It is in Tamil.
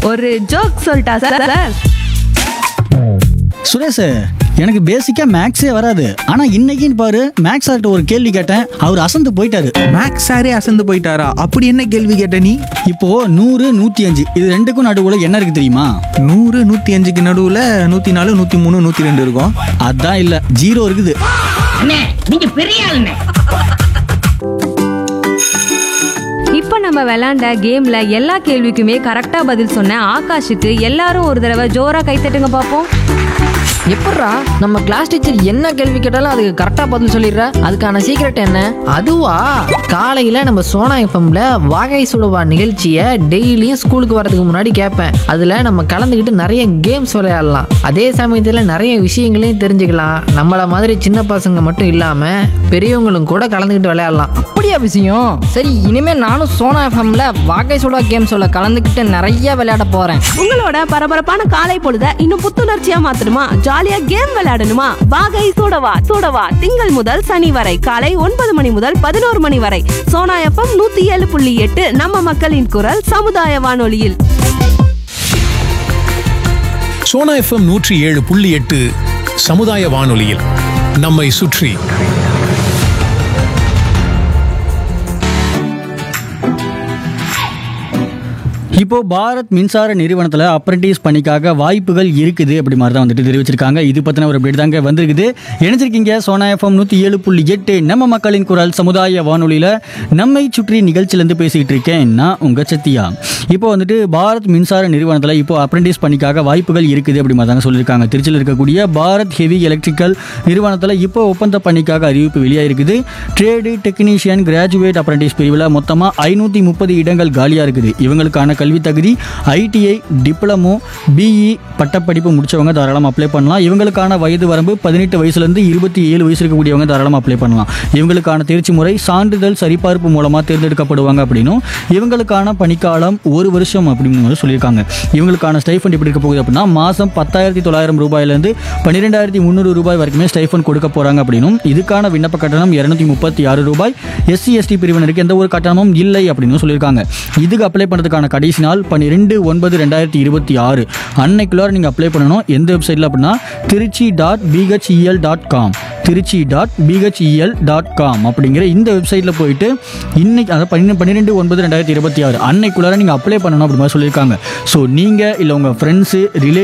ஒரு ஜோக் சொல்லிட்டா சார் சுரேஷ் எனக்கு பேசிக்கா மேக்ஸே வராது ஆனா இன்னைக்குன்னு பாரு மேக்ஸ் சார்ட்ட ஒரு கேள்வி கேட்டேன் அவர் அசந்து போயிட்டாரு மேக்ஸ் சாரே அசந்து போயிட்டாரா அப்படி என்ன கேள்வி கேட்ட நீ இப்போ நூறு நூத்தி அஞ்சு இது ரெண்டுக்கும் நடுவுல என்ன இருக்கு தெரியுமா நூறு நூற்றி அஞ்சுக்கு நடுவில் நூற்றி நாலு நூற்றி மூணு நூற்றி ரெண்டு இருக்கும் அதான் இல்ல ஜீரோ இருக்குது அண்ணே நீங்க பெரிய ஆளுண்ணே இப்போ நம்ம விளையாண்ட கேம்ல எல்லா கேள்விக்குமே கரெக்டா பதில் சொன்ன ஆகாஷுக்கு எல்லாரும் ஒரு தடவை ஜோரா கைத்தட்டுங்க பார்ப்போம் எப்பட்றா நம்ம கிளாஸ் டீச்சர் என்ன கேள்வி கேட்டாலும் அதுக்கு கரெக்டாக பதில் சொல்லிடுற அதுக்கான சீக்ரெட் என்ன அதுவா காலையில் நம்ம சோனா எஃப்எம்ல வாகை சுடுவா நிகழ்ச்சியை டெய்லியும் ஸ்கூலுக்கு வரதுக்கு முன்னாடி கேட்பேன் அதில் நம்ம கலந்துக்கிட்டு நிறைய கேம்ஸ் விளையாடலாம் அதே சமயத்தில் நிறைய விஷயங்களையும் தெரிஞ்சுக்கலாம் நம்மளை மாதிரி சின்ன பசங்க மட்டும் இல்லாமல் பெரியவங்களும் கூட கலந்துக்கிட்டு விளையாடலாம் அப்படியா விஷயம் சரி இனிமே நானும் சோனா எஃப்எம்ல வாகை சுடா கேம் சொல்ல கலந்துக்கிட்டு நிறைய விளையாட போறேன் உங்களோட பரபரப்பான காலை பொழுத இன்னும் புத்துணர்ச்சியா மாத்தணுமா ஜாலியா கேம் விளையாடணுமா வாகை சூடவா சூடவா திங்கள் முதல் சனி வரை காலை ஒன்பது மணி முதல் பதினோரு மணி வரை சோனா எஃப்எம் நூத்தி ஏழு புள்ளி எட்டு நம்ம மக்களின் குரல் சமுதாய வானொலியில் சோனா எஃப்எம் நூற்றி ஏழு புள்ளி எட்டு சமுதாய வானொலியில் நம்மை சுற்றி இப்போ பாரத் மின்சார நிறுவனத்தில் அப்ரண்டிஸ் பணிக்காக வாய்ப்புகள் இருக்குது அப்படி மாதிரி தான் வந்துட்டு தெரிவிச்சிருக்காங்க இது பற்றின ஒரு அப்டேட் தாங்க வந்திருக்குது இணைஞ்சிருக்கீங்க சோனா எஃப்எம் நூற்றி ஏழு புள்ளி எட்டு நம்ம மக்களின் குரல் சமுதாய வானொலியில் நம்மை சுற்றி நிகழ்ச்சியிலேருந்து பேசிக்கிட்டு இருக்கேன் நான் உங்கள் சத்யா இப்போ வந்துட்டு பாரத் மின்சார நிறுவனத்தில் இப்போ அப்ரண்டிஸ் பணிக்காக வாய்ப்புகள் இருக்குது அப்படி மாதிரி தாங்க சொல்லியிருக்காங்க திருச்சியில் இருக்கக்கூடிய பாரத் ஹெவி எலக்ட்ரிக்கல் நிறுவனத்தில் இப்போ ஒப்பந்த பணிக்காக அறிவிப்பு வெளியாயிருக்குது ட்ரேடு டெக்னீஷியன் கிராஜுவேட் அப்ரண்டிஸ் பிரிவில் மொத்தமாக ஐநூற்றி முப்பது இடங்கள் காலியாக இருக்குது இவங்களுக்கான கல்வி தகுதி ஐடிஐ டிப்ளமோ பிஇ பட்டப்படிப்பு முடிச்சவங்க தாராளமாக அப்ளை பண்ணலாம் இவங்களுக்கான வயது வரம்பு பதினெட்டு வயசுலேருந்து இருபத்தி ஏழு வயசு இருக்கக்கூடியவங்க தாராளமாக அப்ளை பண்ணலாம் இவங்களுக்கான தேர்ச்சி முறை சான்றிதழ் சரிபார்ப்பு மூலமாக தேர்ந்தெடுக்கப்படுவாங்க அப்படின்னும் இவங்களுக்கான பணிக்காலம் ஒரு வருஷம் அப்படின்னு சொல்லியிருக்காங்க இவங்களுக்கான ஸ்டைஃபண்ட் எப்படி இருக்க போகுது அப்படின்னா மாதம் பத்தாயிரத்தி தொள்ளாயிரம் ரூபாயிலேருந்து பன்னிரெண்டாயிரத்தி முந்நூறு ரூபாய் வரைக்குமே ஸ்டைஃபண்ட் கொடுக்க போகிறாங்க அப்படின்னும் இதுக்கான விண்ணப்ப கட்டணம் இரநூத்தி முப்பத்தி ஆறு ரூபாய் எஸ்சி எஸ்டி பிரிவினருக்கு எந்த ஒரு கட்டணமும் இல்லை அப்படின்னு சொல்லியிருக்காங்க இதுக்கு அப்ளை பண்ணுறதுக்கான கடைசி நாள் பன்னிரெண்டு ஒன்பது ரெண்டாயிரத்தி இருபத்தி ஆறு அன்னைக்குள்ளார நீங்கள் அப்ளை பண்ணணும் எந்த வெப்சைட்டில் அப்படின்னா Trichy dot BHEL dot com Trichy dot BHEL dot com அப்படிங்கிற இந்த வெப்சைட்டில் போயிட்டு இன்னைக்கு அதாவது பன்னிரெண்டு பன்னிரெண்டு ஒன்பது ரெண்டாயிரத்தி இருபத்தி ஆறு அன்னைக்குள்ளார நீங்கள் அப்ளை பண்ணணும் அப்படி மாதிரி சொல்லியிருக்காங்க ஸோ நீங்கள் இல்லை உங்கள் ஃப்ரெண்ட்ஸு ரிலேட்டிவ்